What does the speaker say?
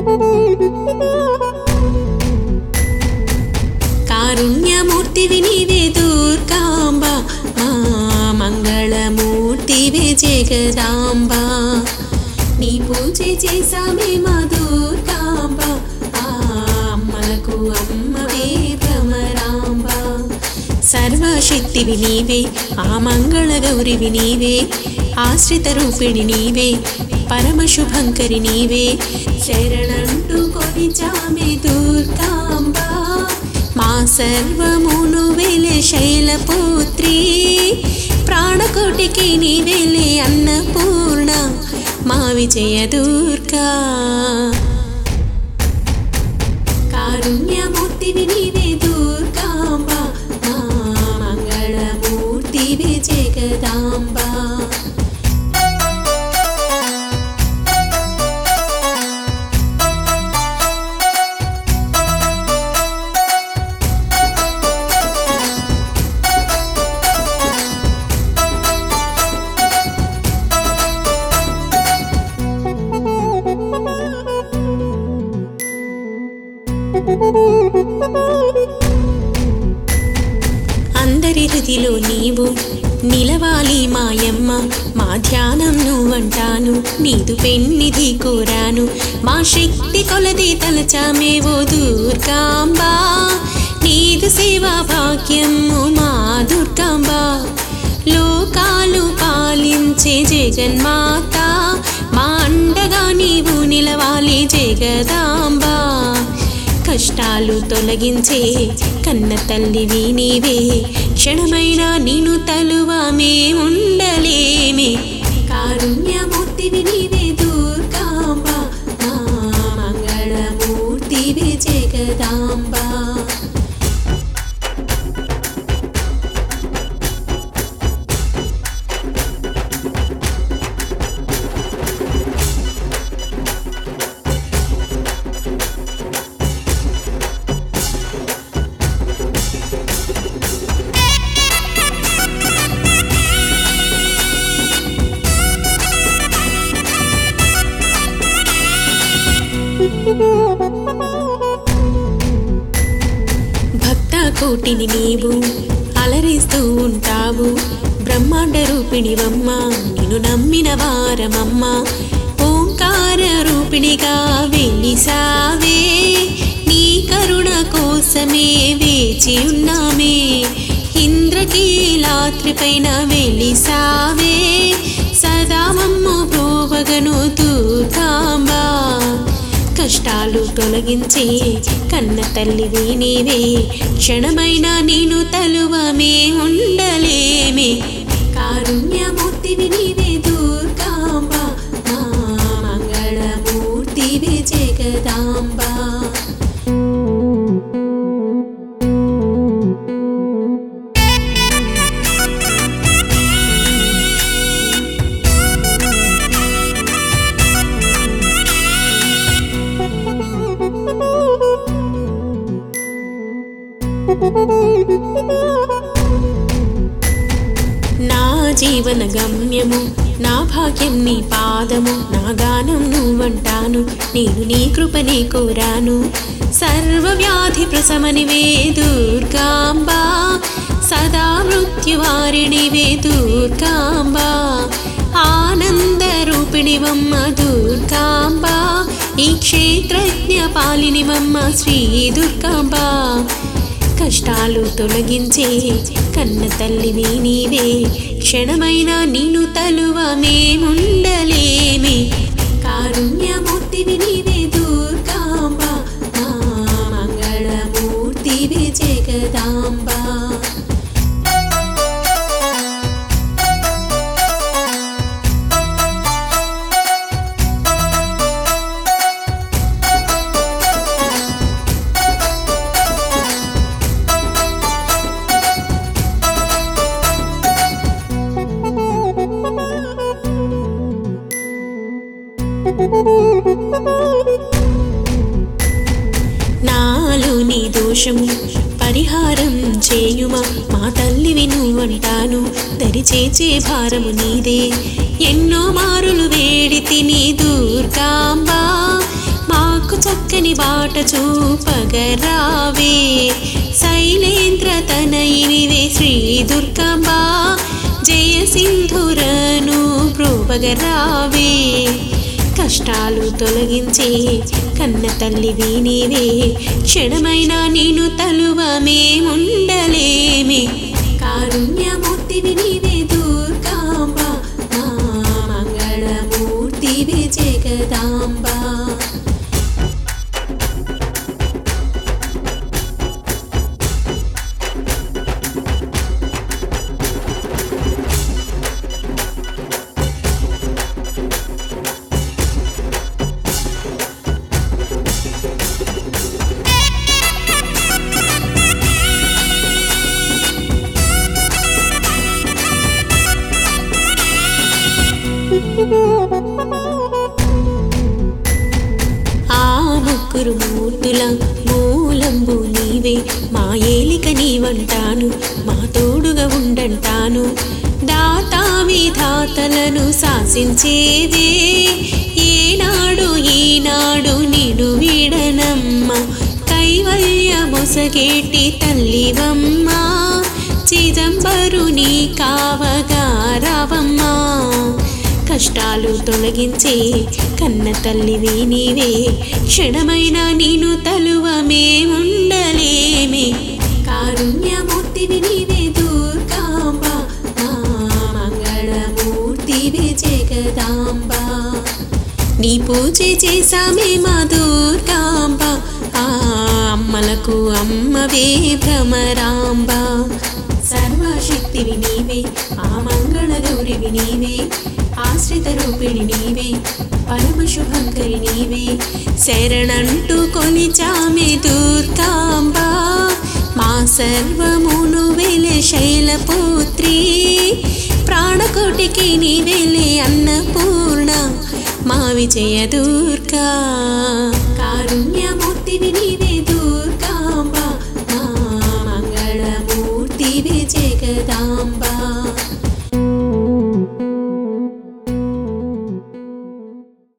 కారుణ్యమూర్తివి నీవే దుర్గాంబ మా మంగళమూర్తివే జగదాంబ నీ పూజ చేసామే మా దుర్గాంబ ఆ అమ్మలకు అమ్మవే భ్రమరాంబ సర్వశక్తివి నీవే ఆ మంగళ గౌరివి నీవే ఆశ్రిత రూపిణి నీవే పరమశుభంకరి నీవే శరణంటూ కొనిచామే దుర్గాంబ మా సర్వమును వెలే శైలపుత్రి ప్రాణకోటికి నీవెలే అన్నపూర్ణ మా విజయ దుర్గా కారుణ్యమూర్తివి నీవే దుర్గాంబ మా మంగళమూర్తివే జగదాంబ అందరి హృదిలో నీవు నిలవాలి మాయమ్మ మా ధ్యానం నువ్వంటాను నీదు పెన్నిధి కోరాను మా శక్తి కొలది తలచామేవో దుర్గాంబా నీదు సేవా భాగ్యము మా దుర్గాంబా లోకాలు పాలించే జగన్మాత మా అండగా నీవు నిలవాలి జగదాంబా కష్టాలు తొలగించే కన్న తల్లివి నీవే క్షణమైనా నేను తలువ మేముండలేమే కారుణ్యమూర్తివి నీవే దుర్గాంబ మా మంగళమూర్తివే జగదాంబ భక్త కోటిని నీవు అలరిస్తూ ఉంటావు బ్రహ్మాండ రూపిణివమ్మ నిన్ను నమ్మిన వారమమ్మ ఓంకార రూపిణిగా వెలిసావే నీ కరుణ కోసమే వేచి ఉన్నామే ఇంద్రకీలాత్రిపైన వెలిసావే సదా మమ్ము బ్రోవగను దూతాంబా కష్టాలు తొలగించే కన్న తల్లివి నీవే క్షణమైనా నేను తలువ ఉండలేమే కారుణ్యమూర్తివి నీవే దుర్గాంబ మా మంగళమూర్తివే జగదాంబ నా జీవన గమ్యము నా భాగ్యం నీ పాదము నా గానం నువ్వంటాను నేను నీ కృపనే కోరాను సర్వ వ్యాధి ప్రశమనివే దుర్గాంబా సదా మృత్యువారిణివే దుర్గాంబా ఆనంద రూపిణివమ్మ దుర్గాంబా ఈ క్షేత్రజ్ఞ పాలినివమ్మ శ్రీ దుర్గాంబా కష్టాలు తొలగించే కన్న తల్లివి నీవే క్షణమైనా నిన్ను తలువ మేముండలేమే కారుణ్యమూర్తివి నీవే దుర్గాంబ మా మంగళమూర్తివే జగదాంబ నాలో నీ దోషము పరిహారం చేయుమా మా తల్లివి నువ్వంటాను దరిచేచే భారము నీదే ఎన్నో మారులు వేడి తిని దుర్గాంబా మాకు చక్కని బాట చూపగరావే శైలేంద్ర తనయినివే శ్రీ దుర్గాంబా జయ సింధురను ప్రోపగరావే కష్టాలు తొలగించే కన్న తల్లివి నీవే క్షణమైనా నేను తలువ మేముండలేమి కారుణ్యమూర్తివి నీవే దుర్గాంబ మా మంగళమూర్తివి జగదాంబ ఆ ముగ్గురు మూర్తుల మూలంబు నీవే మా ఏలిక నీవంటాను మా తోడుగా ఉండంటాను దాతా విధాతలను శాసించేవే ఏనాడు ఈనాడు నిడు విడనమ్మ కైవల్య మొసగేటి తల్లివమ్మా చిదంబరుని కావగారవమ్మా కష్టాలు తొలగించే కన్న తల్లివి నీవే క్షణమైన నేను తలువ మేముండలేమే కారుణ్యమూర్తివి నీవే దుర్గాంబ మా మంగళమూర్తివి జగదాంబ నీ పూజ చేసామే మా దుర్గాంబ ఆ అమ్మలకు అమ్మవే భ్రమరాంబ సర్వశక్తివి నీవే ఆ మంగళ గౌరివి నీవే ఆశ్రిత రూపిణి నీవే పరమ శుభంకరి నీవే శరణంటూ కొలిచామే దుర్గాంబ మా సర్వమును వెలె శైలపుత్రి ప్రాణకోటికి నీవెలే అన్నపూర్ణ మా విజయ దుర్గా కారుణ్యము